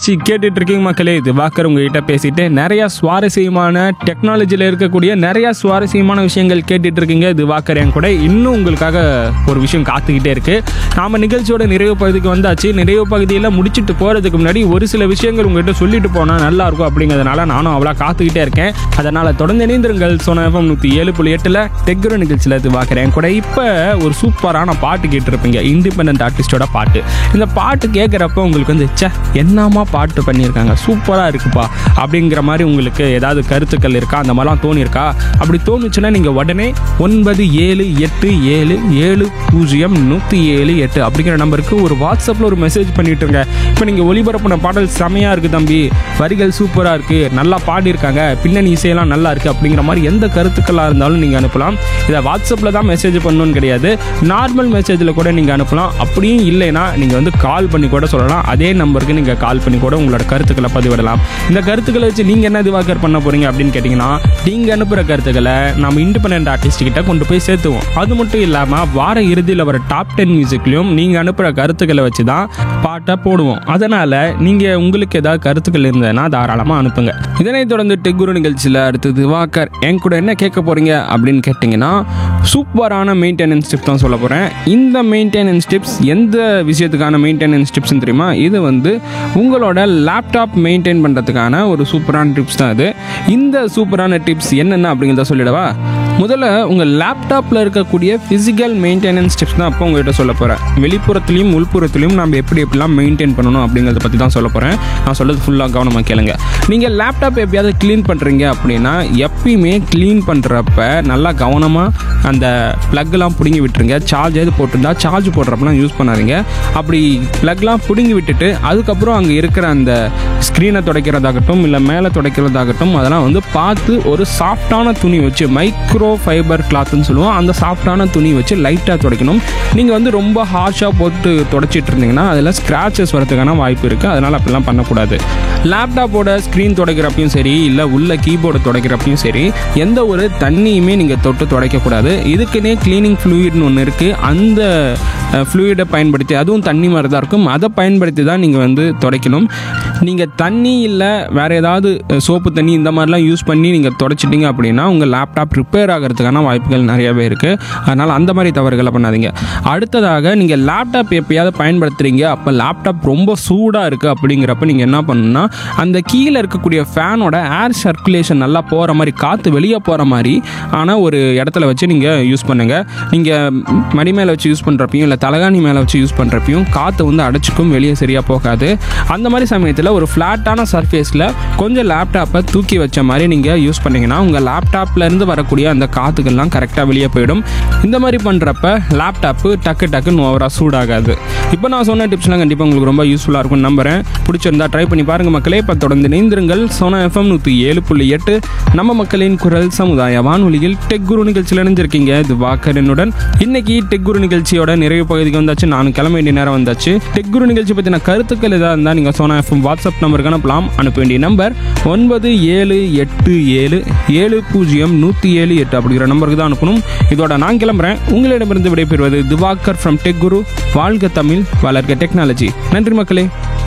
நிகழ்ச்சி கேட்டுட்டு இருக்கீங்க மக்களே இது வாக்கர் உங்ககிட்ட பேசிட்டு நிறைய சுவாரஸ்யமான டெக்னாலஜியில் இருக்கக்கூடிய நிறைய சுவாரஸ்யமான விஷயங்கள் கேட்டுட்டு இருக்கீங்க இது வாக்கர் என் கூட இன்னும் உங்களுக்காக ஒரு விஷயம் காத்துக்கிட்டே இருக்கு நாம நிகழ்ச்சியோட நிறைவு பகுதிக்கு வந்தாச்சு நிறைவு பகுதியில் முடிச்சுட்டு போறதுக்கு முன்னாடி ஒரு சில விஷயங்கள் உங்ககிட்ட சொல்லிட்டு போனா நல்லா இருக்கும் அப்படிங்கிறதுனால நானும் அவ்வளோ காத்துக்கிட்டே இருக்கேன் அதனால தொடர்ந்து இணைந்திருங்கள் சோனா எஃப்எம் நூற்றி ஏழு புள்ளி எட்டில் டெக்குரு நிகழ்ச்சியில் இது வாக்குறேன் கூட இப்போ ஒரு சூப்பரான பாட்டு கேட்டிருப்பீங்க இண்டிபெண்ட் ஆர்டிஸ்டோட பாட்டு இந்த பாட்டு கேட்குறப்ப உங்களுக்கு வந்து ச்சே என்னமா பாட்டு பண்ணியிருக்காங்க சூப்பராக இருக்குப்பா அப்படிங்கிற மாதிரி உங்களுக்கு ஏதாவது கருத்துக்கள் இருக்கா அந்த மாதிரிலாம் தோணியிருக்கா அப்படி தோணுச்சுன்னா நீங்கள் உடனே ஒன்பது ஏழு எட்டு ஏழு ஏழு பூஜ்ஜியம் நூற்றி ஏழு எட்டு அப்படிங்கிற நம்பருக்கு ஒரு வாட்ஸ்அப்பில் ஒரு மெசேஜ் பண்ணிட்டுருங்க இப்போ நீங்கள் ஒளிபரப்பின பாடல் செமையாக இருக்குது தம்பி வரிகள் சூப்பராக இருக்குது நல்லா பாடியிருக்காங்க பின்னணி இசையெல்லாம் நல்லா இருக்குது அப்படிங்கிற மாதிரி எந்த கருத்துக்களாக இருந்தாலும் நீங்கள் அனுப்பலாம் இதை வாட்ஸ்அப்பில் தான் மெசேஜ் பண்ணணும்னு கிடையாது நார்மல் மெசேஜில் கூட நீங்கள் அனுப்பலாம் அப்படியும் இல்லைன்னா நீங்கள் வந்து கால் பண்ணி கூட சொல்லலாம் அதே நம்பருக்கு நீங்கள் கால் பண்ணி கூட உங்களோட கருத்துக்களை பதிவிடலாம் இந்த கருத்துக்களை வச்சு நீங்கள் என்ன திவாக்கர் பண்ண போகிறீங்க அப்படின்னு கேட்டிங்கன்னா நீங்கள் அனுப்புகிற கருத்துக்களை நம்ம இண்டிபெண்ட் ஆர்டிஸ்ட் கிட்ட கொண்டு போய் சேர்த்துவோம் அது மட்டும் இல்லாமல் வார இறுதியில் வர டாப் டென் மியூசிக்லையும் நீங்கள் அனுப்புகிற கருத்துக்களை வச்சு தான் பாட்டை போடுவோம் அதனால் நீங்கள் உங்களுக்கு ஏதாவது கருத்துக்கள் இருந்ததுன்னா தாராளமாக அனுப்புங்க இதனைத் தொடர்ந்து டெக்குரு நிகழ்ச்சியில் அடுத்தது வாக்கர் என் கூட என்ன கேட்க போகிறீங்க அப்படின்னு கேட்டிங்கன்னா சூப்பரான மெயின்டெனன்ஸ் டிப்ஸ் தான் சொல்ல போகிறேன் இந்த மெயின்டெனன்ஸ் டிப்ஸ் எந்த விஷயத்துக்கான மெயின்டெனன்ஸ் டிப்ஸ்னு தெரியுமா இது வந்து உங்களோட லேப்டாப் மெயின்டைன் பண்ணுறதுக்கான ஒரு சூப்பரான டிப்ஸ் தான் இது இந்த சூப்பரான டிப்ஸ் என்னென்ன அப்படிங்கிறத சொல்லிடவா முதல்ல உங்கள் லேப்டாப்பில் இருக்கக்கூடிய ஃபிசிக்கல் மெயின்டெனன்ஸ் டிப்ஸ் தான் அப்போ உங்கள்கிட்ட சொல்ல போகிறேன் வெளிப்புறத்துலையும் உள்புறத்துலையும் நம்ம எப்படி எப்படிலாம் மெயின்டைன் பண்ணணும் அப்படிங்கிறத பற்றி தான் சொல்ல போகிறேன் நான் சொல்கிறது ஃபுல்லாக கவனமாக கேளுங்க நீங்கள் லேப்டாப் எப்பயாவது க்ளீன் பண்ணுறீங்க அப்படின்னா எப்பயுமே க்ளீன் பண்ணுறப்ப நல்லா கவனமாக அந்த ப்ளக்லாம் பிடுங்கி விட்டுருங்க சார்ஜ் எது போட்டிருந்தா சார்ஜ் போடுறப்பலாம் யூஸ் பண்ணாதீங்க அப்படி ப்ளக்லாம் பிடுங்கி விட்டுட்டு அதுக்கப்புறம் அங்கே இருக்கிற அந்த ஸ்க்ரீனை துடைக்கிறதாகட்டும் இல்லை மேலே துடைக்கிறதாகட்டும் அதெல்லாம் வந்து பார்த்து ஒரு சாஃப்டான துணி வச்சு மைக்ரோ ஃபைபர் கிளாத்னு சொல்லுவோம் அந்த சாஃப்டான துணி வச்சு லைட்டாக துடைக்கணும் நீங்கள் வந்து ரொம்ப ஹார்ஷாக போட்டு துடைச்சிட்டு இருந்தீங்கன்னா அதில் ஸ்க்ராச்சஸ் வரதுக்கான வாய்ப்பு இருக்குது அதனால் அப்படிலாம் பண்ணக்கூடாது லேப்டாப்போட ஸ்க்ரீன் துடைக்கிறப்பையும் சரி இல்லை உள்ள கீபோர்டு துடைக்கிறப்பையும் சரி எந்த ஒரு தண்ணியுமே நீங்கள் தொட்டு துடைக்கக்கூடாது இதுக்குன்னே க்ளீனிங் ஃப்ளூயிட்னு ஒன்று இருக்குது அந்த ஃப்ளூயிடை பயன்படுத்தி அதுவும் தண்ணி மாதிரி தான் இருக்கும் அதை பயன்படுத்தி தான் நீங்கள் வந்து துடைக்கணும் நீங்கள் தண்ணி இல்லை வேறு ஏதாவது சோப்பு தண்ணி இந்த மாதிரிலாம் யூஸ் பண்ணி நீங்கள் துடைச்சிட்டிங்க அப்படின்னா உங்கள் லேப்டாப் ரிப்பேர் ஆகிறதுக்கான வாய்ப்புகள் நிறையவே இருக்குது அதனால் அந்த மாதிரி தவறுகளை பண்ணாதீங்க அடுத்ததாக நீங்கள் லேப்டாப் எப்பயாவது பயன்படுத்துகிறீங்க அப்போ லேப்டாப் ரொம்ப சூடாக இருக்குது அப்படிங்கிறப்ப நீங்கள் என்ன பண்ணணும்னா அந்த கீழே இருக்கக்கூடிய ஃபேனோட ஏர் சர்க்குலேஷன் நல்லா போகிற மாதிரி காற்று வெளியே போகிற மாதிரி ஆனால் ஒரு இடத்துல வச்சு நீங்கள் யூஸ் பண்ணுங்கள் நீங்கள் மடி மேலே வச்சு யூஸ் பண்ணுறப்பையும் இல்லை தலகாணி மேலே வச்சு யூஸ் பண்ணுறப்பையும் காற்று வந்து அடைச்சிக்கும் வெளியே சரியாக போகாது அந்த மாதிரி சமயத்தில் ஒரு ஃப்ளாட்டான சர்ஃபேஸில் கொஞ்சம் லேப்டாப்பை தூக்கி வச்ச மாதிரி நீங்கள் யூஸ் பண்ணிங்கன்னா உங்கள் லேப்டாப்லேருந்து வரக்கூடிய அந்த காற்றுகள்லாம் கரெக்டாக வெளியே போயிடும் இந்த மாதிரி பண்ணுறப்ப லேப்டாப்பு டக்கு டக்குன்னு ஓவராக சூடாகாது இப்போ நான் சொன்ன டிப்ஸ்லாம் கண்டிப்பாக உங்களுக்கு ரொம்ப யூஸ்ஃபுல்லாக இருக்கும்னு நம்புறேன் பிடிச்சிருந்தா ட்ரை பண்ணி பாருங்கள் மக்களே இப்போ தொடர்ந்து இணைந்திருங்கள் சோனா எஃப்எம் நூற்றி ஏழு புள்ளி எட்டு நம்ம மக்களின் குரல் சமுதாய வானொலியில் டெக் குரு நிகழ்ச்சியில் இணைஞ்சிருக்கீங்க இது வாக்கரனுடன் இன்னைக்கு டெக் குரு நிகழ்ச்சியோட நிறைவு பகுதிக்கு வந்தாச்சு நான் கிளம்ப வேண்டிய நேரம் வந்தாச்சு டெக் குரு நிகழ்ச்சி பற்றின கருத்துக்கள் எதாக இருந்தால் நீங்கள் சோனா எஃப்எம் வாட்ஸ்அப் நம்பருக்கு அனுப்பலாம் அனுப்ப வேண்டிய நம்பர் ஒன்பது ஏழு எட்டு ஏழு ஏழு பூஜ்ஜியம் நூற்றி ஏழு எட்டு அப்படிங்கிற நம்பருக்கு தான் அனுப்பணும் இதோட நான் கிளம்புறேன் உங்களிடமிருந்து விடைபெறுவது திவாகர் ஃப்ரம் டெக் குரு வாழ்க தமிழ் வளர்க டெக்னாலஜி நன்றி மக்களே